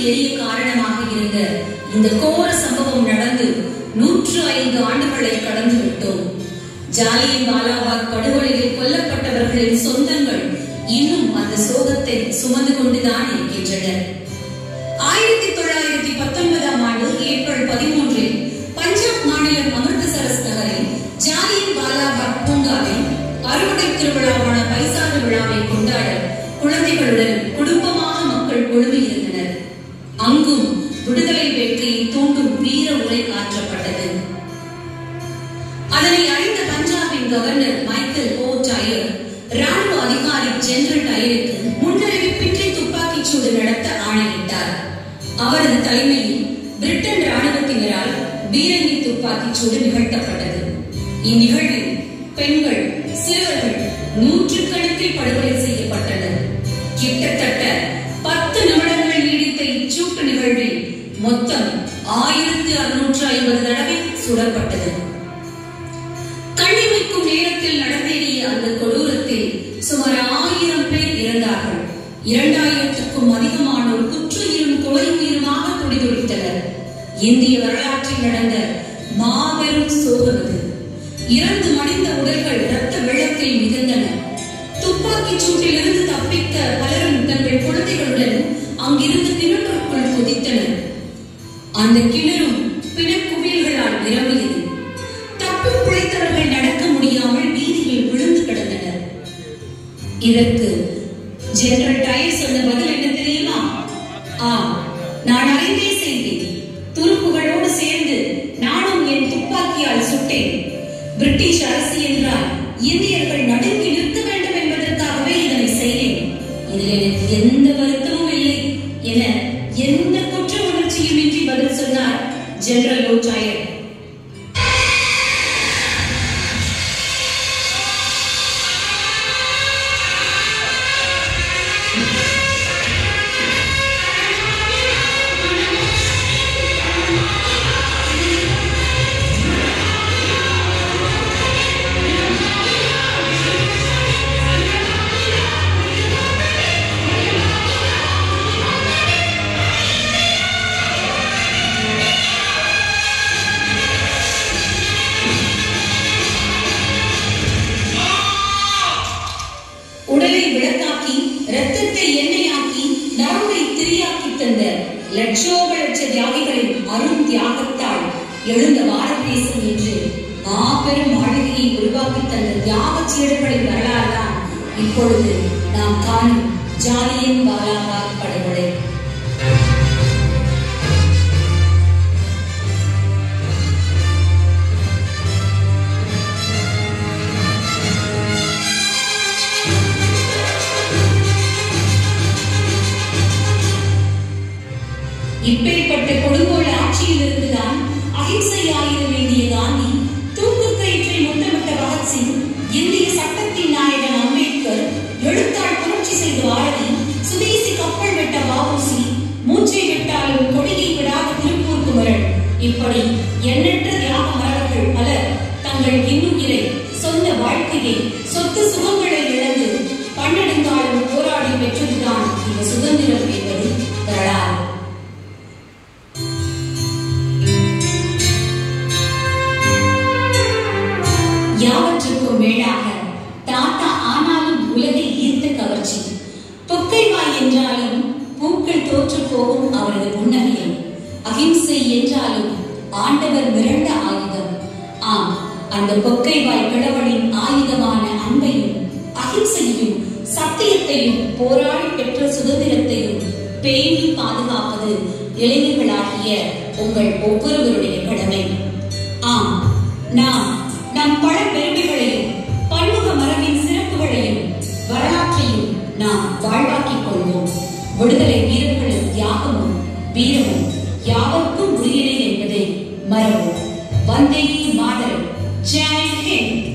எரிய காரணமாக இருந்த இந்த கோர சம்பவம் நடந்து நூற்று ஐந்து ஆண்டுகளை கடந்து விட்டோம் ஜாலியன் வாலாபாக் படுகொலையில் கொல்லப்பட்டவர்களின் சொந்தங்கள் இன்னும் அந்த சோகத்தை சுமந்து கொண்டுதான் இருக்கின்றனர் ஆயிரத்தி தொள்ளாயிரத்தி பத்தொன்பதாம் ஆண்டு ஏப்ரல் பதிமூன்றில் பஞ்சாப் மாநிலம் அமிர்தசரஸ் நகரில் ஜாலியன் வாலாபாக் பூங்காவில் அறுவடை திருவிழாவான பைசாறு விழாவை கொண்டாட குழந்தைகளுடன் குடும்பமாக மக்கள் குழுமியிருந்தனர் அங்கும் விடுதலை வெற்றியை தூண்டும் வீர உரை ஆற்றப்பட்டது அதனை அறிந்த பஞ்சாபின் கவர்னர் மைக்கேல் ஓ டயர் ராணுவ அதிகாரி ஜெனரல் டயருக்கு முன்னறிவிப்பின்றி துப்பாக்கிச் சூடு நடத்த ஆணையிட்டார் அவரது தலைமையில் பிரிட்டன் ராணுவத்தினரால் பீரங்கி துப்பாக்கிச் சூடு நிகழ்த்தப்பட்டது இந்நிகழ்வில் பெண்கள் சிறுவர்கள் நூற்றுக்கணக்கில் படுகொலை செய்யப்பட்டனர் கிட்டத்தட்ட பத்து நிமிடங்கள் நீடித்த இச்சூட்டு நிகழ்வில் மொத்தம் ஆயிரத்தி அறுநூற்று ஐம்பது தடவை சுடப்பட்டது கண்ணிமைக்கும் நேரத்தில் நடந்தேறிய அந்த கொடூரத்தில் சுமார் ஆயிரம் பேர் இறந்தார்கள் இரண்டாயிரத்துக்கும் அதிகமானோர் குற்றுயிரும் கொலை உயிருமாக துடிதுடித்தனர் இந்திய வரலாற்றில் நடந்த மாபெரும் சோகம் இது இறந்து மடிந்த உடல்கள் இரத்த வெள்ளத்தில் மிதந்தன துப்பாக்கிச் சூட்டிலிருந்து தப்பிக்க பலரும் தங்கள் குழந்தைகளுடன் அங்கிருந்து கிணற்றுக்குள் குதித்தனர் அந்த கிணறும் பிணக்குவியல்களால் நிரம்பியது தப்பி பிழைத்தவர்கள் நடக்க முடியாமல் வீதியில் விழுந்து கிடந்தனர் இதற்கு ஜெனரல் டயர் சொன்ன பதில் என்ன தெரியுமா ஆம் நான் அறிந்தே செய்தேன் துருப்புகளோடு சேர்ந்து நானும் என் துப்பாக்கியால் சுட்டேன் பிரிட்டிஷ் அரசு என்றால் இந்தியர்கள் நடுங்கி நிற்க வேண்டும் என்பதற்காகவே இதனை செய்தேன் இதில் எனக்கு எந்த வருத்தமும் இல்லை என எந்த குற்ற உணர்ச்சியும் இன்றி பதில் சொன்னார் ஜெனரல் ஓ டயர் உடலை விளக்காக்கி ரத்தத்தை எண்ணெயாக்கி நரம்பை திரியாக்கி தந்த லட்சோப லட்ச தியாகிகளின் அரும் தியாகத்தால் எழுந்த பாரத தேசம் என்று மாபெரும் மாளிகையை உருவாக்கி தந்த தியாக சீடர்களின் வரலாறு தான் இப்பொழுது நாம் காணும் ஜாலியன் வாலாபாக் படுகொலை இப்பேற்பட்ட கொடுங்கோல் ஆட்சியில் இருந்துதான் அகிம்சை ஆயுத வேண்டிய காந்தி தூக்கு கயிற்றை முத்தமிட்ட பகத்சிங் இந்திய சட்டத்தின் நாயகன் அம்பேத்கர் எழுத்தாள் புரட்சி செய்த பாரதி சுதேசி கப்பல் வெட்ட வாபூசி மூச்சை விட்டாலும் கொடியை விடாத திருப்பூர் குமரன் இப்படி எண்ணற்ற தியாக மரபர்கள் பலர் தங்கள் இன்னுயிரை சொந்த வாழ்க்கையை சொத்து சுகங்களை இழந்து பன்னெடுங்காலம் போராடி பெற்றதுதான் இந்த சுதந்திரம் என்பது வரலாறு யாவற்றுக்கும் மேலாக தாத்தா ஆனாலும் உலகை ஈர்த்த கவர்ச்சி தொக்கைவாய் என்றாலும் பூக்கள் தோற்று போகும் அவரது புன்னகையில் அகிம்சை என்றாலும் ஆண்டவர் மிரண்ட ஆயுதம் ஆம் அந்த கொக்கைவாய் கிழவனின் ஆயுதமான அன்பையும் அகிம்சையையும் சத்தியத்தையும் போராடி பெற்ற சுதந்திரத்தையும் பேணி பாதுகாப்பது இளைஞர்களாகிய உங்கள் ஒவ்வொருவருடைய கடமை ஆம் நாம் நம் பல பெருமைகளையும் பன்முக மரபின் சிறப்புகளையும் வரலாற்றையும் நாம் வாழ்வாக்கிக் கொள்வோம் விடுதலை வீரர்களின் தியாகமும் வீரமும் யாவருக்கும் உரியனே என்பதை மறவோம் வந்தே மாதரம் ஜெய் ஹிந்த்